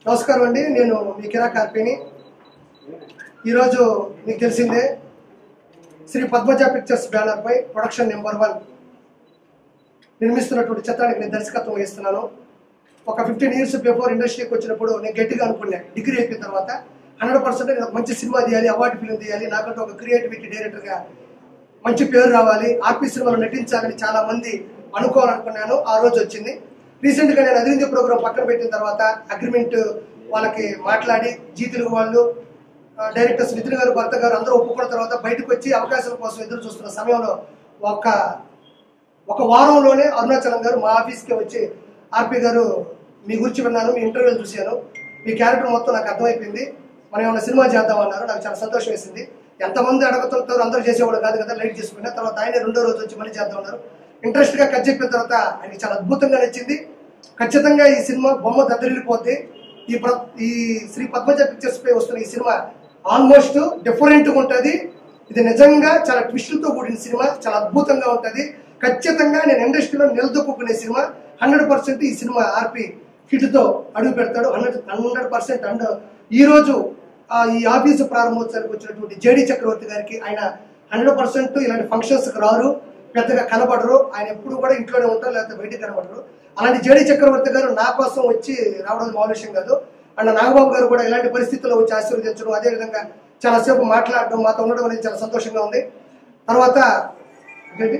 నమస్కారం అండి నేను మీ కిరా కార్పిని ఈరోజు మీకు తెలిసిందే శ్రీ పద్మజ పిక్చర్స్ బ్యానర్ పై ప్రొడక్షన్ నెంబర్ వన్ నిర్మిస్తున్నటువంటి చిత్రానికి నేను దర్శకత్వం వహిస్తున్నాను ఒక ఫిఫ్టీన్ ఇయర్స్ బిఫోర్ ఇండస్ట్రీకి వచ్చినప్పుడు నేను గట్టిగా అనుకున్నా డిగ్రీ అయిపోయిన తర్వాత హండ్రెడ్ పర్సెంట్ నేను ఒక మంచి సినిమా తీయాలి అవార్డు ఫిల్మ్ తీయాలి నాకంటూ ఒక క్రియేటివిటీ డైరెక్టర్గా మంచి పేరు రావాలి ఆర్పీ సినిమాలో నటించాలని చాలా మంది అనుకోవాలనుకున్నాను ఆ రోజు వచ్చింది రీసెంట్ గా నేను అభివృద్ధి ప్రోగ్రామ్ పక్కన పెట్టిన తర్వాత అగ్రిమెంట్ వాళ్ళకి మాట్లాడి జీ తెలుగు వాళ్ళు ఆ, డైరెక్టర్స్ నితిన్ గారు భర్త గారు అందరూ ఒప్పుకున్న తర్వాత బయటకు వచ్చి అవకాశాల కోసం ఎదురు చూస్తున్న సమయంలో ఒక ఒక వారంలోనే అరుణాచలం గారు మా ఆఫీస్కి వచ్చి ఆర్పి గారు మీ గురించి విన్నాను మీ ఇంటర్వ్యూలు చూశాను మీ క్యారెక్టర్ మొత్తం నాకు అర్థమైపోయింది మనం ఏమైనా సినిమా చేద్దామన్నారు నాకు చాలా సంతోషం వేసింది ఎంతమంది అడగతుంటారు అందరూ చేసేవాడు కాదు కదా లైట్ చేసుకున్నా తర్వాత ఆయన రెండో రోజు వచ్చి మళ్ళీ చేద్దామన్నారు ఇంట్రెస్ట్ గా కట్ చెప్పిన తర్వాత ఆయనకి చాలా అద్భుతంగా నచ్చింది ఖచ్చితంగా ఈ సినిమా బొమ్మ దద్దరిల్లిపోద్ది ఈ ప్ర ఈ శ్రీ పద్మజ పిక్చర్స్ పై వస్తున్న ఈ సినిమా ఆల్మోస్ట్ డిఫరెంట్ గా ఉంటుంది ఇది నిజంగా చాలా ట్విస్టులతో కూడిన సినిమా చాలా అద్భుతంగా ఉంటుంది ఖచ్చితంగా నేను ఇండస్ట్రీలో నిలదొక్కునే సినిమా హండ్రెడ్ పర్సెంట్ ఈ సినిమా ఆర్పి హిట్ తో అడుగు పెడతాడు హండ్రెడ్ హండ్రెడ్ పర్సెంట్ అండ్ ఈ రోజు ఆ, ఈ ఆఫీసు ప్రారంభోత్సవానికి వచ్చినటువంటి జేడి చక్రవర్తి గారికి ఆయన హండ్రెడ్ పర్సెంట్ ఇలాంటి ఫంక్షన్స్ కి రారు పెద్దగా కనబడరు ఆయన ఎప్పుడు కూడా ఇంట్లోనే ఉంటారు లేకపోతే బయటికి కనబడరు అలాంటి జేడి చక్రవర్తి గారు నా కోసం వచ్చి రావడం మామూలు విషయం కాదు అండ్ నాగబాబు గారు కూడా ఇలాంటి పరిస్థితుల్లో వచ్చి ఆశీర్వదించడం అదేవిధంగా చాలాసేపు మాట్లాడడం మాతో ఉండడం అనేది చాలా సంతోషంగా ఉంది తర్వాత ఏంటి?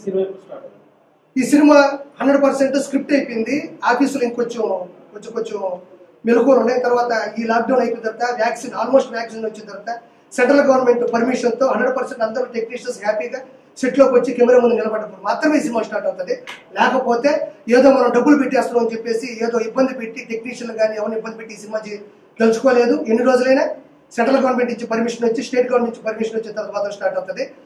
ఈ సినిమా హండ్రెడ్ పర్సెంట్ స్క్రిప్ట్ అయిపోయింది ఆఫీసులో ఇంకొంచెం కొంచెం కొంచెం మెలకువలు ఉన్నాయి తర్వాత ఈ లాక్డౌన్ అయిపోయిన తర్వాత వ్యాక్సిన్ ఆల్మోస్ట్ వ్యాక్సిన్ వచ్చిన తర్వాత సెంట్రల్ గవర్నమెంట్ పర్మిషన్ తో హండ్రెడ్ పర్సెంట్ అందరూ టెక్నీషియన్స్ హ్యాపీగా సెట్ లోకి వచ్చి కెమెరా ముందు నిలబడ్డప్పుడు మాత్రమే ఈ సినిమా స్టార్ట్ అవుతుంది లేకపోతే ఏదో మనం డబ్బులు పెట్టేస్తున్నాం అని చెప్పేసి ఏదో ఇబ్బంది పెట్టి టెక్నీషియన్లు కానీ ఎవరిని ఇబ్బంది పెట్టి ఈ సినిమా చే- తెలుసుకోలేదు ఎన్ని రోజులైనా సెంట్రల్ గవర్నమెంట్ నుంచి పర్మిషన్ వచ్చి స్టేట్ గవర్నమెంట్ నుంచి పర్మిషన్ వచ్చిన తర్వాత మాత్రం స్టార్ట్ అవుతుంది